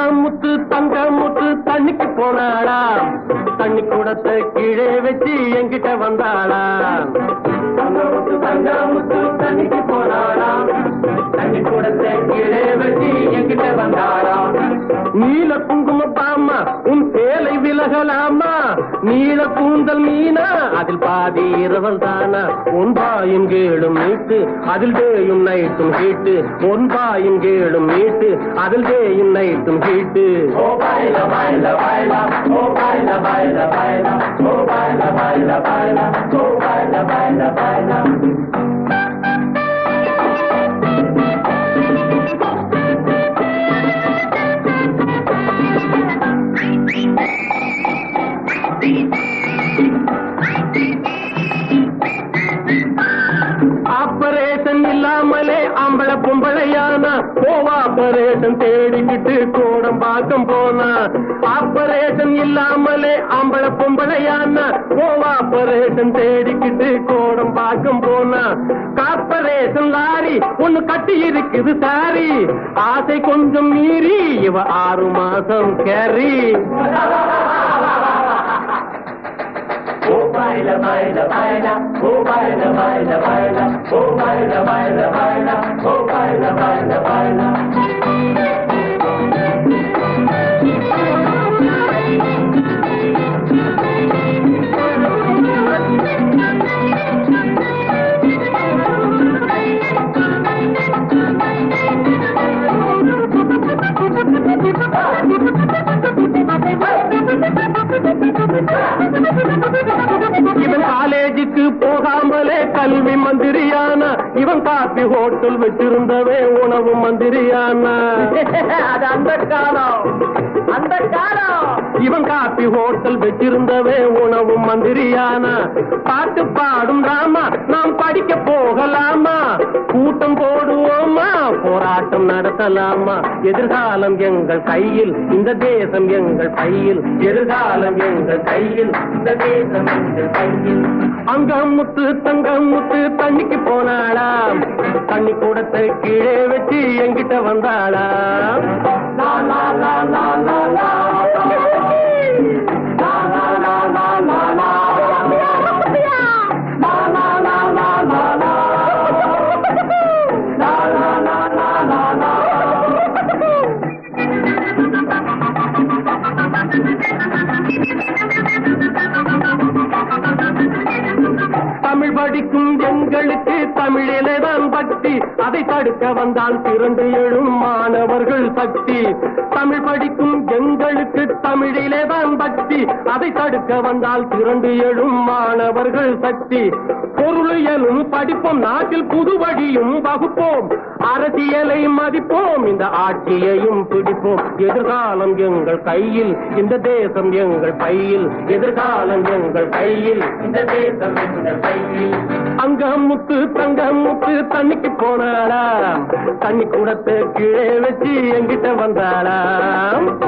முத்து தங்க முத்து தண்ணிக்கு போனாளா தண்ணி கூடத்தை கீழே வச்சு என்கிட்ட வந்தாளா தங்க முத்து தங்க முத்து தண்ணிக்கு போனாளா தண்ணி கூடத்தை கீழே வச்சு என்கிட்ட வந்தாளா நீல குங்கும பாமா உன் சேலை விலகலாமா நீல கூந்தல் மீனா அதில் பாதி இரவல் தானா உன் பாயும் கேளும் மீட்டு அதில் டேயும் நைட்டும் ஹீட்டு உன் பாயும் கேளும் மீட்டு அதில் டேயும் நைட்டும் ஹீட்டு ஓ பாயில பாயில பாயில ஓ பாயில பாயில பாயில ஓ பாயில பாயில பாயில ஓ பாயில பாயில பாயில ஆபரேஷன் இல்லாமலே அம்பள பொம்பளையானா கோவாபரேஷன் தேடிக்கிட்டு கோடம்பாக்கம் போனா ஆபரேஷன் இல்லாமலே அம்பள பொம்பளையானா கோவாபரேஷன் தேடிக்கிட்டு கோடம்பாக்கம் போனா கார்பரேஷன் லாரி ஒண்ணு கட்டி இருக்குது சாரி ஆசை கொஞ்சம் மீறி இவ ஆறு மாசம் கேரி ஓ பாயில பாயில பாயில ஓ பாயில பாயில பாயில ஓ பாயில பாயில பாயில ஓ பாயில பாயில பாயில இவன் காலேஜுக்கு போகாமலே கல்வி மந்திரியானா இவன் காப்பி ஹோட்டல் வச்சிருந்தவே உணவு மந்திரியானா அது அந்த காலம் அந்த காலம் இவன் காப்பி ஹோட்டல் வச்சிருந்தவே உணவு மந்திரியானா பாட்டு பாடும் ராமா நாம் படிக்க போகலாமா கூட்டம் போடுவோமா போராட்டம் நடத்தலாமா எதிர்காலம் எங்கள் கையில் இந்த தேசம் எங்கள் கையில் எதிர்காலம் எங்கள் கையில் இந்த தேசம் எங்கள் கையில் அங்க முத்து தங்க முத்து தண்ணிக்கு போனாளா தண்ணி கூடத்தை கீழே வச்சு என்கிட்ட வந்தாளா லா, லா, லா, லா, லா, லா. லா, லா, லா, லா, லா, லா. லா, லா, லா, லா, லா, லா. லா, லா, லா, லா, லா, லா. தமிழ் படிக்கும் எங்களுக்கு தமிழிலே தான் பக்தி அதை தடுக்க வந்தால் திரண்டு எழும் மாணவர்கள் சக்தி தமிழ் படிக்கும் எங்களுக்கு தமிழிலே தான் பக்தி அதை தடுக்க வந்தால் திரண்டு எழும் மாணவர்கள் சக்தி பொருளியலும் படிப்போம் நாட்டில் புது வழியும் வகுப்போம் அரசியலை மதிப்போம் இந்த ஆட்சியையும் பிடிப்போம் எதிர்காலம் எங்கள் கையில் இந்த தேசம் எங்கள் பையில் எதிர்காலம் எங்கள் கையில் இந்த தேசம் எங்கள் கையில் அங்க முத்து தங்க முத்து தண்ணிக்கு போனாளா தண்ணி கூடத்தை கீழே வச்சு என்கிட்ட வந்தாளா